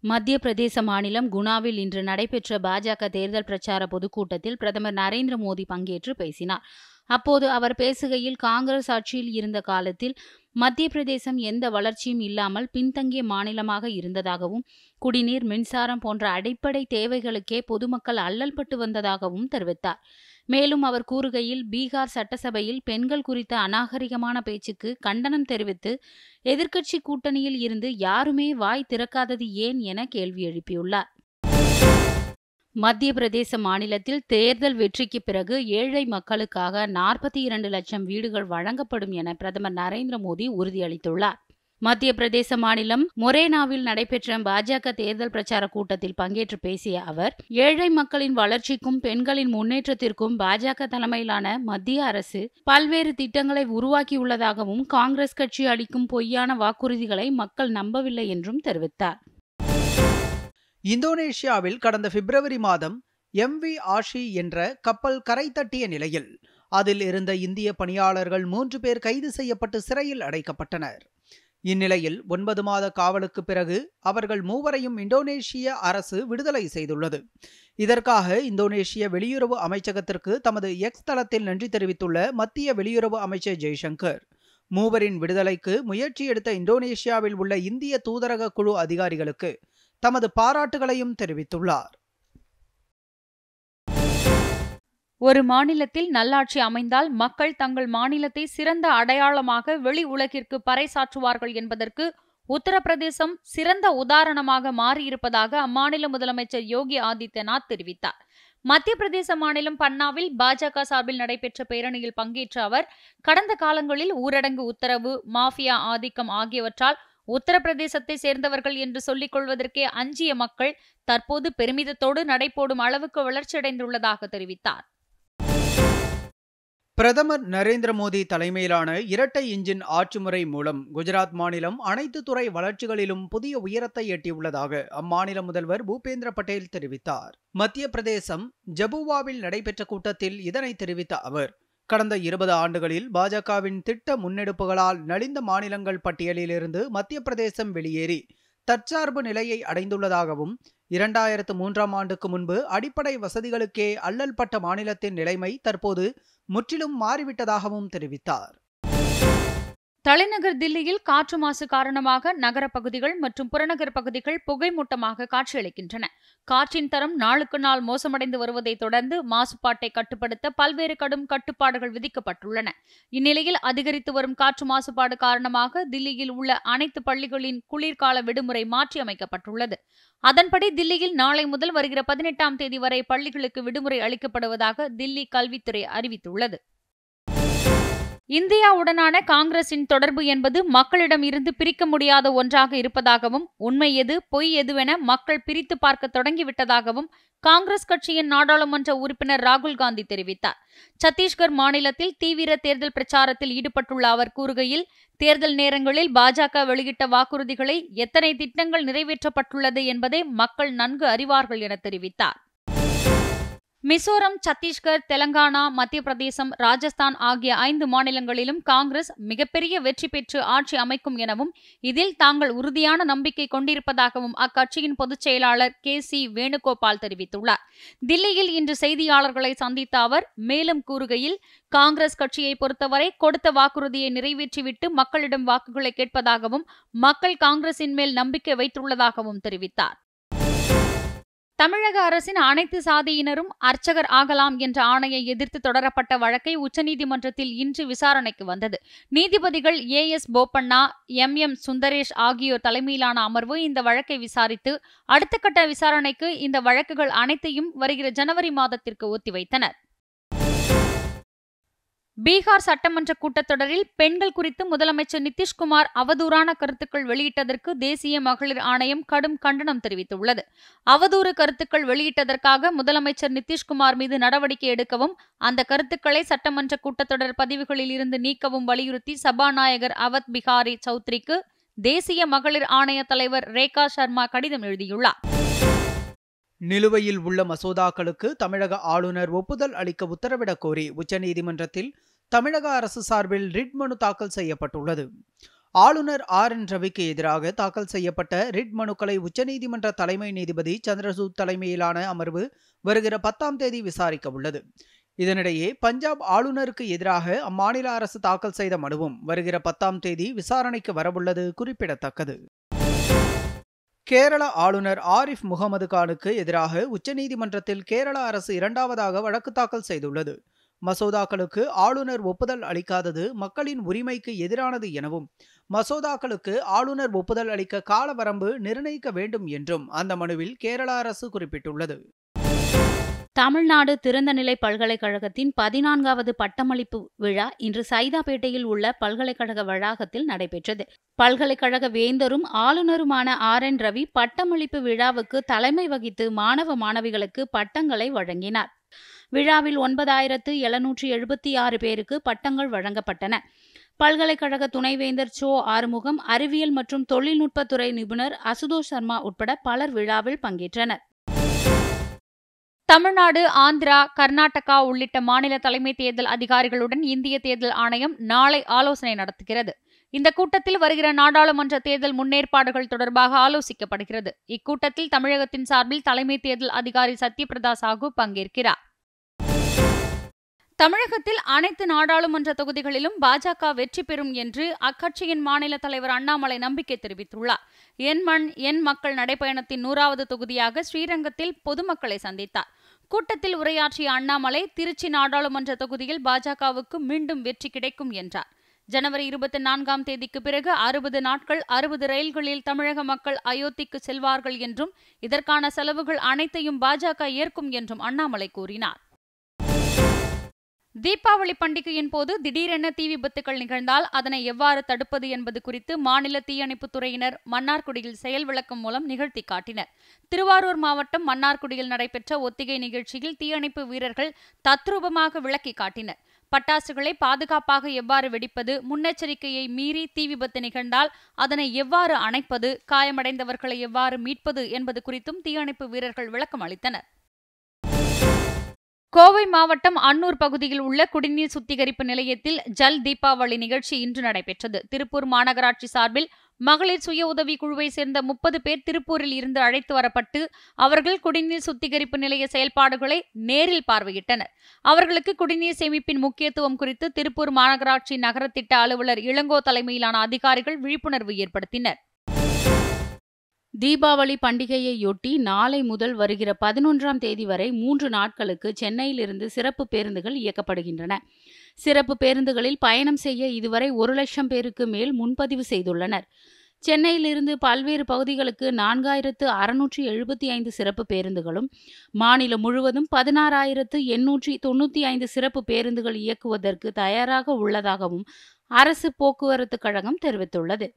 மத்திய பிரதேச மாநிலம் குணாவில் இன்று நடைபெற்ற பாஜக தேர்தல் பிரச்சார பொதுக்கூட்டத்தில் பிரதமர் நரேந்திர மோடி பங்கேற்று பேசினார் அப்போது அவர் பேசுகையில் காங்கிரஸ் ஆட்சியில் இருந்த காலத்தில் மத்திய பிரதேசம் எந்த வளர்ச்சியும் இல்லாமல் பின்தங்கிய மாநிலமாக இருந்ததாகவும் குடிநீர் மின்சாரம் போன்ற அடிப்படை தேவைகளுக்கே பொதுமக்கள் அல்லல்பட்டு வந்ததாகவும் தெரிவித்தார் மேலும் அவர் கூறுகையில் பீகார் சட்டசபையில் பெண்கள் குறித்த அநாகரிகமான பேச்சுக்கு கண்டனம் தெரிவித்து எதிர்க்கட்சி கூட்டணியில் இருந்து யாருமே வாய் திறக்காதது ஏன் என கேள்வி எழுப்பியுள்ளார் மத்திய பிரதேச மாநிலத்தில் தேர்தல் வெற்றிக்கு பிறகு ஏழை மக்களுக்காக நாற்பத்தி இரண்டு லட்சம் வீடுகள் வழங்கப்படும் என பிரதமர் நரேந்திர மோடி உறுதியளித்துள்ளார் மத்திய பிரதேச மாநிலம் மொரேனாவில் நடைபெற்ற பாஜக தேர்தல் பிரச்சார கூட்டத்தில் பங்கேற்று பேசிய அவர் ஏழை மக்களின் வளர்ச்சிக்கும் பெண்களின் முன்னேற்றத்திற்கும் பாஜக தலைமையிலான மத்திய அரசு பல்வேறு திட்டங்களை உருவாக்கியுள்ளதாகவும் காங்கிரஸ் கட்சி அளிக்கும் பொய்யான வாக்குறுதிகளை மக்கள் நம்பவில்லை என்றும் தெரிவித்தார் இந்தோனேஷியாவில் கடந்த பிப்ரவரி மாதம் எம் வி ஆஷி என்ற கப்பல் கரை தட்டிய நிலையில் அதில் இருந்த இந்திய பணியாளர்கள் மூன்று பேர் கைது செய்யப்பட்டு சிறையில் அடைக்கப்பட்டனர் இந்நிலையில் ஒன்பது மாத காவலுக்கு பிறகு அவர்கள் மூவரையும் இந்தோனேஷிய அரசு விடுதலை செய்துள்ளது இதற்காக இந்தோனேஷிய வெளியுறவு அமைச்சகத்திற்கு தமது எக்ஸ் தளத்தில் நன்றி தெரிவித்துள்ள மத்திய வெளியுறவு அமைச்சர் ஜெய்சங்கர் மூவரின் விடுதலைக்கு முயற்சி எடுத்த இந்தோனேஷியாவில் உள்ள இந்திய தூதரக குழு அதிகாரிகளுக்கு தமது பாராட்டுகளையும் தெரிவித்துள்ளார் ஒரு மாநிலத்தில் நல்லாட்சி அமைந்தால் மக்கள் தங்கள் மாநிலத்தை சிறந்த அடையாளமாக வெளி உலகிற்கு பறைசாற்றுவார்கள் என்பதற்கு உத்தரப்பிரதேசம் சிறந்த உதாரணமாக மாறியிருப்பதாக அம்மாநில முதலமைச்சர் யோகி ஆதித்யநாத் தெரிவித்தார் மத்திய பிரதேச மாநிலம் பன்னாவில் பாஜக சார்பில் நடைபெற்ற பேரணியில் பங்கேற்ற அவர் கடந்த காலங்களில் ஊரடங்கு உத்தரவு மாஃபியா ஆதிக்கம் ஆகியவற்றால் உத்தரப்பிரதேசத்தை சேர்ந்தவர்கள் என்று சொல்லிக் கொள்வதற்கே அஞ்சிய மக்கள் தற்போது பெருமிதத்தோடு நடைபோடும் அளவுக்கு வளர்ச்சியடைந்துள்ளதாக தெரிவித்தார் பிரதமர் நரேந்திர மோடி தலைமையிலான இரட்டை இன்ஜின் ஆட்சி முறை மூலம் குஜராத் மாநிலம் அனைத்து துறை வளர்ச்சிகளிலும் புதிய உயரத்தை எட்டியுள்ளதாக அம்மாநில முதல்வர் பூபேந்திர பட்டேல் தெரிவித்தார் மத்திய பிரதேசம் ஜபுவாவில் நடைபெற்ற கூட்டத்தில் இதனை தெரிவித்த அவர் கடந்த இருபது ஆண்டுகளில் பாஜகவின் திட்ட முன்னெடுப்புகளால் நலிந்த மாநிலங்கள் பட்டியலிலிருந்து மத்திய பிரதேசம் வெளியேறி தற்சார்பு நிலையை அடைந்துள்ளதாகவும் இரண்டாயிரத்து மூன்றாம் ஆண்டுக்கு முன்பு அடிப்படை வசதிகளுக்கே அல்லல் பட்ட மாநிலத்தின் நிலைமை தற்போது முற்றிலும் மாறிவிட்டதாகவும் தெரிவித்தார் தலைநகர் தில்லியில் காற்று மாசு காரணமாக நகர பகுதிகள் மற்றும் புறநகர் பகுதிகள் புகைமூட்டமாக காட்சியளிக்கின்றன காற்றின் தரம் நாளுக்கு நாள் மோசமடைந்து வருவதை தொடர்ந்து மாசுபாட்டை கட்டுப்படுத்த பல்வேறு கடும் கட்டுப்பாடுகள் விதிக்கப்பட்டுள்ளன இந்நிலையில் அதிகரித்து வரும் காற்று மாசுபாடு காரணமாக தில்லியில் உள்ள அனைத்து பள்ளிகளின் குளிர்கால விடுமுறை மாற்றியமைக்கப்பட்டுள்ளது அதன்படி தில்லியில் நாளை முதல் வருகிற பதினெட்டாம் தேதி வரை பள்ளிகளுக்கு விடுமுறை அளிக்கப்படுவதாக தில்லி கல்வித்துறை அறிவித்துள்ளது இந்தியாவுடனான காங்கிரசின் தொடர்பு என்பது மக்களிடம் இருந்து பிரிக்க முடியாத ஒன்றாக இருப்பதாகவும் உண்மை எது பொய் எதுவென மக்கள் பிரித்து பார்க்க தொடங்கிவிட்டதாகவும் காங்கிரஸ் கட்சியின் நாடாளுமன்ற உறுப்பினர் ராகுல் காந்தி தெரிவித்தார் சத்தீஸ்கர் மாநிலத்தில் தீவிர தேர்தல் பிரச்சாரத்தில் ஈடுபட்டுள்ள அவர் கூறுகையில் தேர்தல் நேரங்களில் பாஜக வெளியிட்ட வாக்குறுதிகளை எத்தனை திட்டங்கள் நிறைவேற்றப்பட்டுள்ளது என்பதை மக்கள் நன்கு அறிவார்கள் என தெரிவித்தார் மிசோரம் சத்தீஸ்கர் தெலங்கானா மத்திய பிரதேசம் ராஜஸ்தான் ஆகிய ஐந்து மாநிலங்களிலும் காங்கிரஸ் மிகப்பெரிய வெற்றி பெற்று ஆட்சி அமைக்கும் எனவும் இதில் தாங்கள் உறுதியான நம்பிக்கை கொண்டிருப்பதாகவும் அக்கட்சியின் பொதுச் செயலாளர் கே சி வேணுகோபால் தெரிவித்துள்ளார் தில்லியில் இன்று செய்தியாளர்களை சந்தித்த அவர் மேலும் கூறுகையில் காங்கிரஸ் கட்சியை பொறுத்தவரை கொடுத்த வாக்குறுதியை நிறைவேற்றிவிட்டு மக்களிடம் வாக்குகளை கேட்பதாகவும் மக்கள் காங்கிரசின் மேல் நம்பிக்கை வைத்துள்ளதாகவும் தெரிவித்தார் தமிழக அரசின் அனைத்து சாதியினரும் அர்ச்சகர் ஆகலாம் என்ற ஆணையை எதிர்த்து தொடரப்பட்ட வழக்கை உச்சநீதிமன்றத்தில் இன்று விசாரணைக்கு வந்தது நீதிபதிகள் A S Bopanna M M Sundresh ஆகியோர் தலைமையிலான அமர்வு இந்த வழக்கை விசாரித்து அடுத்த கட்ட விசாரணைக்கு இந்த வழக்குகள் அனைத்தையும் வருகிற ஜனவரி மாதத்திற்கு ஒத்திவைத்தனர் பீகார் சட்டமன்ற கூட்டத்தொடரில் பெண்கள் குறித்து முதலமைச்சர் நிதிஷ்குமார் அவதூறான கருத்துக்கள் வெளியிட்டதற்கு தேசிய மகளிர் ஆணையம் கடும் கண்டனம் தெரிவித்துள்ளது அவதூறு கருத்துக்கள் வெளியிட்டதற்காக முதலமைச்சர் நிதிஷ்குமார் மீது நடவடிக்கை எடுக்கவும் அந்த கருத்துக்களை சட்டமன்ற கூட்டத்தொடர் பதிவுகளில் இருந்து நீக்கவும் வலியுறுத்தி சபாநாயகர் அவத் பிகாரி சௌத்ரிக்கு தேசிய மகளிர் ஆணைய தலைவர் ரேகா சர்மா கடிதம் எழுதியுள்ளார் நிலுவையில் உள்ள மசோதாக்களுக்கு தமிழக ஆளுநர் ஒப்புதல் அளிக்க உத்தரவிடக் கோரி உச்சநீதிமன்றத்தில் தமிழக அரசு சார்பில் ரிட் மனு தாக்கல் செய்யப்பட்டுள்ளது ஆளுநர் ஆர் என் ரவிக்கு எதிராக தாக்கல் செய்யப்பட்ட ரிட் மனுக்களை உச்சநீதிமன்ற தலைமை நீதிபதி சந்திரசூட் தலைமையிலான அமர்வு வருகிற பத்தாம் தேதி விசாரிக்க உள்ளது இதனிடையே பஞ்சாப் ஆளுநருக்கு எதிராக அம்மாநில அரசு தாக்கல் செய்த மனுவும் வருகிற பத்தாம் தேதி விசாரணைக்கு வரவுள்ளது குறிப்பிடத்தக்கது கேரள ஆளுநர் ஆரிஃப் முகமது கானுக்கு எதிராக உச்சநீதிமன்றத்தில் கேரள அரசு இரண்டாவதாக வழக்கு தாக்கல் செய்துள்ளது மசோதாக்களுக்கு ஆளுநர் ஒப்புதல் அளிக்காதது மக்களின் உரிமைக்கு எதிரானது எனவும் மசோதாக்களுக்கு ஆளுநர் ஒப்புதல் அளிக்க காலவரம்பு நிர்ணயிக்க வேண்டும் என்றும் அந்த மனுவில் கேரள அரசு குறிப்பிட்டுள்ளது தமிழ்நாடு திறந்தநிலை பல்கலைக்கழகத்தின் பதினான்காவது பட்டமளிப்பு விழா இன்று சைதாப்பேட்டையில் உள்ள பல்கலைக்கழக வளாகத்தில் நடைபெற்றது பல்கலைக்கழக வேந்தரும் ஆளுநருமான ஆர் என் ரவி பட்டமளிப்பு விழாவுக்கு தலைமை வகித்து மாணவ மாணவிகளுக்கு பட்டங்களை வழங்கினார் விழாவில் ஒன்பதாயிரத்து எழுநூற்றி எழுபத்தி ஆறு பேருக்கு பட்டங்கள் வழங்கப்பட்டன பல்கலைக்கழக துணைவேந்தர் சோ ஆறுமுகம் அறிவியல் மற்றும் தொழில்நுட்பத்துறை நிபுணர் அசுதோஷ் சர்மா உட்பட பலர் விழாவில் பங்கேற்றனர் தமிழ்நாடு ஆந்திரா கர்நாடகா உள்ளிட்ட மாநில தலைமை தேர்தல் அதிகாரிகளுடன் இந்திய தேர்தல் ஆணையம் நாளை ஆலோசனை நடத்துகிறது இந்த கூட்டத்தில் வருகிற நாடாளுமன்ற தேர்தல் முன்னேற்பாடுகள் தொடர்பாக ஆலோசிக்கப்படுகிறது இக்கூட்டத்தில் தமிழகத்தின் சார்பில் தலைமை தேர்தல் அதிகாரி சத்யபிரதா சாஹூ பங்கேற்கிறார் தமிழகத்தில் அனைத்து நாடாளுமன்ற தொகுதிகளிலும் பாஜக வெற்றி பெறும் என்று அக்கட்சியின் மாநில தலைவர் அண்ணாமலை நம்பிக்கை தெரிவித்துள்ளார் என் மண் என் மக்கள் நடைபயணத்தின் நூறாவது தொகுதியாக ஸ்ரீரங்கத்தில் பொதுமக்களை சந்தித்தார் கூட்டத்தில் உரையாற்றிய அண்ணாமலை திருச்சி நாடாளுமன்ற தொகுதியில் பாஜகவுக்கு மீண்டும் வெற்றி கிடைக்கும் என்றார் ஜனவரி இருபத்தி நான்காம் தேதிக்கு பிறகு அறுபது நாட்கள் அறுபது ரயில்களில் தமிழக மக்கள் அயோத்திக்கு செல்வார்கள் என்றும் இதற்கான செலவுகள் அனைத்தையும் பாஜக ஏற்கும் என்றும் அண்ணாமலை கூறினார் தீபாவளி பண்டிகையின் போது திடீரென தீ விபத்துகள் நிகழ்ந்தால் அதனை எவ்வாறு தடுப்பது என்பது குறித்து மாநில தீயணைப்புத் துறையினர் மன்னார்குடியில் செயல் விளக்கம் மூலம் நிகழ்த்தி காட்டினர் திருவாரூர் மாவட்டம் மன்னார்குடியில் நடைபெற்ற ஒத்திகை நிகழ்ச்சியில் தீயணைப்பு வீரர்கள் தத்ரூபமாக விளக்கி காட்டினர் பட்டாசுகளை பாதுகாப்பாக எவ்வாறு வெடிப்பது முன்னெச்சரிக்கையை மீறி தீ விபத்து நிகழ்ந்தால் அதனை எவ்வாறு அணைப்பது காயமடைந்தவர்களை எவ்வாறு மீட்பது என்பது குறித்தும் தீயணைப்பு வீரர்கள் விளக்கம் அளித்தனர் கோவை மாவட்டம் அன்னூர் பகுதியில் உள்ள குடிநீர் சுத்திகரிப்பு நிலையத்தில் ஜல் தீபாவளி நிகழ்ச்சி இன்று நடைபெற்றது திருப்பூர் மாநகராட்சி சார்பில் மகளிர் சுய உதவி குழுவை சேர்ந்த முப்பது பேர் திருப்பூரில் இருந்து அழைத்து வரப்பட்டு அவர்கள் குடிநீர் சுத்திகரிப்பு நிலைய செயல்பாடுகளை நேரில் பார்வையிட்டனர் அவர்களுக்கு குடிநீர் சேமிப்பின் முக்கியத்துவம் குறித்து திருப்பூர் மாநகராட்சி நகரத்திட்ட அலுவலர் இளங்கோ தலைமையிலான அதிகாரிகள் விழிப்புணர்வு ஏற்படுத்தினர் தீபாவளி பண்டிகையையொட்டி நாளை முதல் வருகிற பதினொன்றாம் தேதி வரை மூன்று நாட்களுக்கு சென்னையிலிருந்து சிறப்பு பேருந்துகள் இயக்கப்படுகின்றன சிறப்பு பேருந்துகளில் பயணம் செய்ய இதுவரை ஒரு லட்சம் பேருக்கு மேல் முன்பதிவு செய்துள்ளனர் சென்னையிலிருந்து பல்வேறு பகுதிகளுக்கு நான்காயிரத்து அறுநூற்றி எழுபத்தி ஐந்து சிறப்பு பேருந்துகளும் மாநிலம் முழுவதும் பதினாறாயிரத்து எண்ணூற்றி தொண்ணூற்றி ஐந்து சிறப்பு பேருந்துகள் இயக்குவதற்கு தயாராக உள்ளதாகவும் அரசு போக்குவரத்து கழகம் தெரிவித்துள்ளது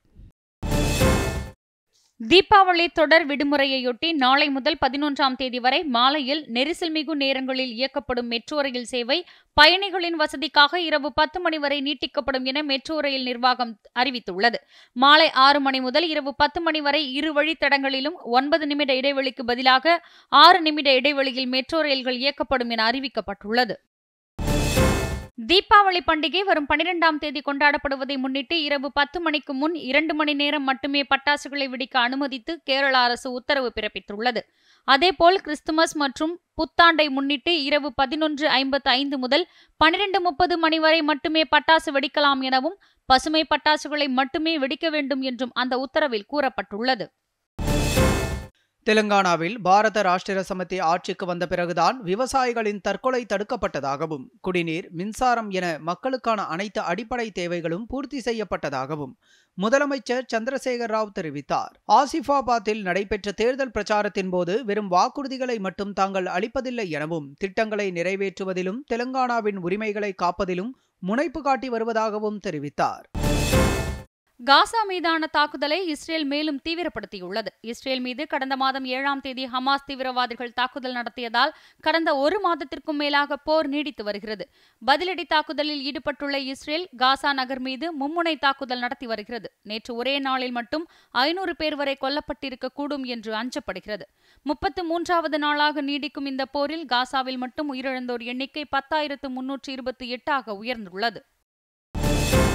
தீபாவளி தொடர் விடுமுறையொட்டி நாளை முதல் பதினொன்றாம் தேதி வரை மாலையில் நெரிசல் மிகு நேரங்களில் இயக்கப்படும் மெட்ரோ ரயில் சேவை பயணிகளின் வசதிக்காக இரவு பத்து மணி வரை நீட்டிக்கப்படும் என மெட்ரோ ரயில் நிர்வாகம் அறிவித்துள்ளது மாலை ஆறு மணி முதல் இரவு பத்து மணி வரை இரு வழித்தடங்களிலும் ஒன்பது நிமிட இடைவெளிக்கு பதிலாக ஆறு நிமிட இடைவெளியில் மெட்ரோ ரயில்கள் இயக்கப்படும் என அறிவிக்கப்பட்டுள்ளது தீபாவளி பண்டிகை வரும் பனிரெண்டாம் தேதி கொண்டாடப்படுவதை முன்னிட்டு இரவு பத்து மணிக்கு முன் இரண்டு மணி நேரம் மட்டுமே பட்டாசுகளை வெடிக்க அனுமதித்து கேரள அரசு உத்தரவு பிறப்பித்துள்ளது அதேபோல் கிறிஸ்துமஸ் மற்றும் புத்தாண்டை முன்னிட்டு இரவு பதினொன்று ஐம்பத்து ஐந்து முதல் பனிரெண்டு முப்பது மணி வரை மட்டுமே பட்டாசு வெடிக்கலாம் எனவும் பசுமை பட்டாசுகளை மட்டுமே வெடிக்க வேண்டும் என்றும் அந்த உத்தரவில் கூறப்பட்டுள்ளது தெலுங்கானாவில் பாரத ராஷ்டிர சமிதி ஆட்சிக்கு வந்த பிறகுதான் விவசாயிகளின் தற்கொலை தடுக்கப்பட்டதாகவும் குடிநீர் மின்சாரம் என மக்களுக்கான அனைத்து அடிப்படை தேவைகளும் பூர்த்தி செய்யப்பட்டதாகவும் முதலமைச்சர் சந்திரசேகர் ராவ் தெரிவித்தார் ஆசிஃபாபாத்தில் நடைபெற்ற தேர்தல் பிரச்சாரத்தின் போது வெறும் வாக்குறுதிகளை மட்டும் தாங்கள் அளிப்பதில்லை எனவும் திட்டங்களை நிறைவேற்றுவதிலும் தெலுங்கானாவின் உரிமைகளை காப்பதிலும் முனைப்பு காட்டி வருவதாகவும் தெரிவித்தார் காசா மீதான தாக்குதலை இஸ்ரேல் மேலும் தீவிரப்படுத்தியுள்ளது இஸ்ரேல் மீது கடந்த மாதம் ஏழாம் தேதி ஹமாஸ் தீவிரவாதிகள் தாக்குதல் நடத்தியதால் கடந்த ஒரு மாதத்திற்கும் மேலாக போர் நீடித்து வருகிறது பதிலடி தாக்குதலில் ஈடுபட்டுள்ள இஸ்ரேல் காசா நகர் மீது மும்முனை தாக்குதல் நடத்தி வருகிறது நேற்று ஒரே நாளில் மட்டும் ஐநூறு பேர் வரை கொல்லப்பட்டிருக்கக்கூடும் என்று அஞ்சப்படுகிறது முப்பத்து மூன்றாவது நாளாக நீடிக்கும் இந்த போரில் காசாவில் மட்டும் உயிரிழந்தோர் எண்ணிக்கை பத்தாயிரத்து முன்னூற்று இருபத்தி எட்டாக உயர்ந்துள்ளது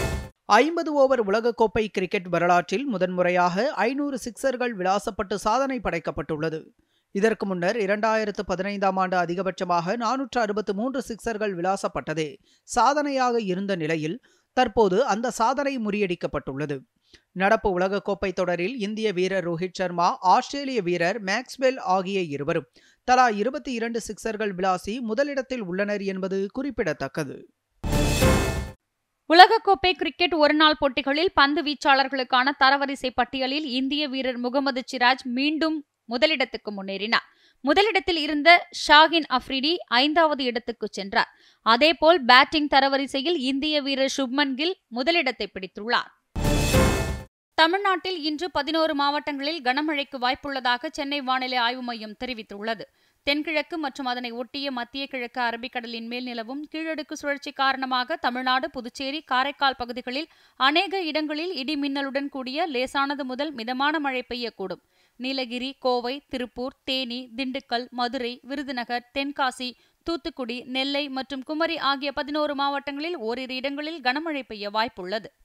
ஐம்பது ஓவர் உலகக்கோப்பை கிரிக்கெட் வரலாற்றில் முதன்முறையாக ஐநூறு சிக்சர்கள் விளாசப்பட்டு சாதனை படைக்கப்பட்டுள்ளது இதற்கு முன்னர் இரண்டாயிரத்து பதினைந்தாம் ஆண்டு அதிகபட்சமாக நானூற்று அறுபத்து மூன்று சிக்சர்கள் விளாசப்பட்டதே சாதனையாக இருந்த நிலையில் தற்போது அந்த சாதனை முறியடிக்கப்பட்டுள்ளது நடப்பு உலகக்கோப்பை தொடரில் இந்திய வீரர் ரோஹித் சர்மா ஆஸ்திரேலிய வீரர் மேக்ஸ்வெல் ஆகிய இருவரும் தலா இருபத்தி இரண்டு சிக்சர்கள் விளாசி முதலிடத்தில் உள்ளனர் என்பது குறிப்பிடத்தக்கது உலகக்கோப்பை கிரிக்கெட் ஒருநாள் போட்டிகளில் பந்து வீச்சாளர்களுக்கான தரவரிசை பட்டியலில் இந்திய வீரர் முகமது சிராஜ் மீண்டும் முதலிடத்துக்கு முன்னேறினார் முதலிடத்தில் இருந்த ஷாகின் அஃப்ரிடி ஐந்தாவது இடத்துக்கு சென்றார் அதேபோல் பேட்டிங் தரவரிசையில் இந்திய வீரர் சுப்மன் கில் முதலிடத்தை பிடித்துள்ளார் தமிழ்நாட்டில் இன்று பதினோரு மாவட்டங்களில் கனமழைக்கு வாய்ப்புள்ளதாக சென்னை வானிலை ஆய்வு மையம் தெரிவித்துள்ளது தென்கிழக்கு மற்றும் அதனை ஒட்டிய மத்திய கிழக்கு அரபிக்கடலின் மேல் நிலவும் கீழடுக்கு சுழற்சி காரணமாக தமிழ்நாடு புதுச்சேரி காரைக்கால் பகுதிகளில் அநேக இடங்களில் இடி மின்னலுடன் கூடிய லேசானது முதல் மிதமான மழை பெய்யக்கூடும் நீலகிரி கோவை திருப்பூர் தேனி திண்டுக்கல் மதுரை விருதுநகர் தென்காசி தூத்துக்குடி நெல்லை மற்றும் குமரி ஆகிய பதினோரு மாவட்டங்களில் ஓரிரு இடங்களில் கனமழை பெய்ய வாய்ப்புள்ளது